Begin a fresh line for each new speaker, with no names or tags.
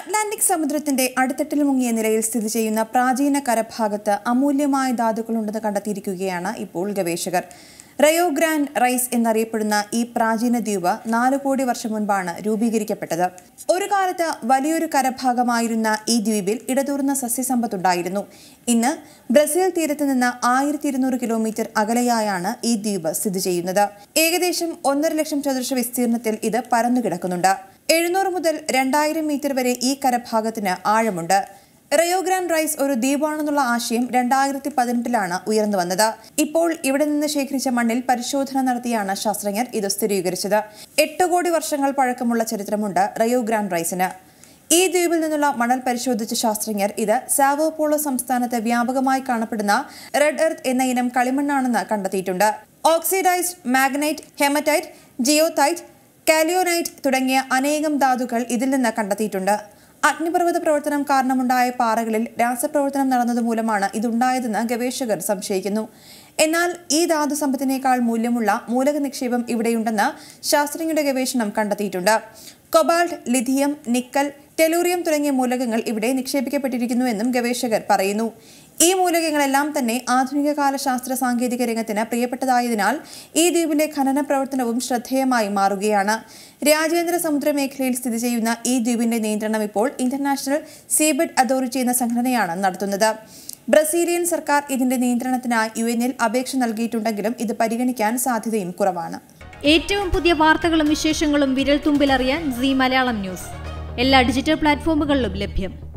Atlantic സമുദ്രത്തിന്റെ അടിത്തട്ടിൽ മുങ്ങിയ നിലയിൽ സ്ഥിതി ചെയ്യുന്ന പ്രാചീന കരഭാഗത്ത് അമൂല്യമായ ധാതുക്കളുണ്ടെന്ന് കണ്ടെത്തിയിരിക്കുകയാണ് ഇപ്പോൾ ഗവേഷകർ റയോ ഗ്രാൻഡ് റൈസ് എന്നറിയപ്പെടുന്ന ഈ പ്രാചീന ദ്വീപ് നാല് കോടി വർഷം മുൻപാണ് രൂപീകരിക്കപ്പെട്ടത് ഒരു കാലത്ത് വലിയൊരു കരഭാഗമായിരുന്ന ഈ ദ്വീപിൽ ഇടതൂർന്ന സസ്യസമ്പത്തുണ്ടായിരുന്നു ഇന്ന് ബ്രസീൽ തീരത്ത് നിന്ന് ആയിരത്തി ഇരുന്നൂറ് കിലോമീറ്റർ അകലെയായാണ് ഈ ദ്വീപ് സ്ഥിതി ചെയ്യുന്നത് ഏകദേശം ഒന്നര ലക്ഷം ചതുരശ്ര വിസ്തീർണത്തിൽ ഇത് പരന്നുകിടക്കുന്നുണ്ട് എഴുന്നൂറ് മുതൽ രണ്ടായിരം മീറ്റർ വരെ ഈ കരഭാഗത്തിന് ആഴമുണ്ട് റയോഗ്രാൻഡ് റൈസ് ഒരു ദ്വീപാണെന്നുള്ള ആശയം രണ്ടായിരത്തി പതിനെട്ടിലാണ് ഉയർന്നു വന്നത് ഇപ്പോൾ ഇവിടെ നിന്ന് ശേഖരിച്ച മണ്ണിൽ പരിശോധന നടത്തിയാണ് ശാസ്ത്രജ്ഞർ ഇത് സ്ഥിരീകരിച്ചത് എട്ട് കോടി വർഷങ്ങൾ പഴക്കമുള്ള ചരിത്രമുണ്ട് റയോഗ്രാൻഡ് റൈസിന് ഈ ദ്വീപിൽ നിന്നുള്ള മണൽ പരിശോധിച്ച ശാസ്ത്രജ്ഞർ ഇത് സാവോപോളോ സംസ്ഥാനത്ത് വ്യാപകമായി കാണപ്പെടുന്ന റെഡ് എർത്ത് എന്ന ഇനം കളിമണ്ണാണെന്ന് കണ്ടെത്തിയിട്ടുണ്ട് oxidised magnetite haematite goethite kaolinite തുടങ്ങിയ അനേകം ധാതുക്കൾ ഇതിൽ നിന്ന് കണ്ടെത്തിയിട്ടുണ്ട് അഗ്നിപർവ്വത പ്രവർത്തനം കാരണമുണ്ടായ പാറകളിൽ രാസപ്രവർത്തനം നടന്നതുമൂലമാണ് ഇതുണ്ടായതെന്ന് ഗവേഷകർ സംശയിക്കുന്നു എന്നാൽ ഈ ധാതു സമ്പത്തിനേക്കാൾ മൂല്യമുള്ള മൂലക നിക്ഷേപം ഇവിടെയുണ്ടെന്ന് ശാസ്ത്രജ്ഞരുടെ ഗവേഷണം കണ്ടെത്തിയിട്ടുണ്ട് കൊബാൾട്ട് ലിഥിയം നിക്കൽ ടെലൂറിയം തുടങ്ങിയ മൂലകങ്ങൾ ഇവിടെ നിക്ഷേപിക്കപ്പെട്ടിരിക്കുന്നുവെന്നും ഗവേഷകർ പറയുന്നു ഈ മൂലകങ്ങളെല്ലാം തന്നെ ആധുനിക കാല ശാസ്ത്ര സാങ്കേതിക രംഗത്തിന് പ്രിയപ്പെട്ടതായതിനാൽ ഈ ദ്വീപിലെ ഖനന പ്രവർത്തനവും ശ്രദ്ധേയമായി മാറുകയാണ് രാജ്യാന്തര സമുദ്ര മേഖലയിൽ സ്ഥിതി ചെയ്യുന്ന ഈ ദ്വീപിന്റെ നിയന്ത്രണം ഇപ്പോൾ ഇന്റർനാഷണൽ സീബെഡ് അതോറിറ്റി എന്ന സംഘടനയാണ് നടത്തുന്നത് ബ്രസീലിയൻ സർക്കാർ ഇതിന്റെ നിയന്ത്രണത്തിനായി യു എന്നിൽ അപേക്ഷ നൽകിയിട്ടുണ്ടെങ്കിലും ഇത് പരിഗണിക്കാൻ സാധ്യതയും കുറവാണ്
ഏറ്റവും പുതിയ വാർത്തകളും വിശേഷങ്ങളും വിരൽ തുമ്പിലറിയാൻ സി മലയാളം ന്യൂസ് എല്ലാ ഡിജിറ്റൽ പ്ലാറ്റ്ഫോമുകളിലും ലഭ്യം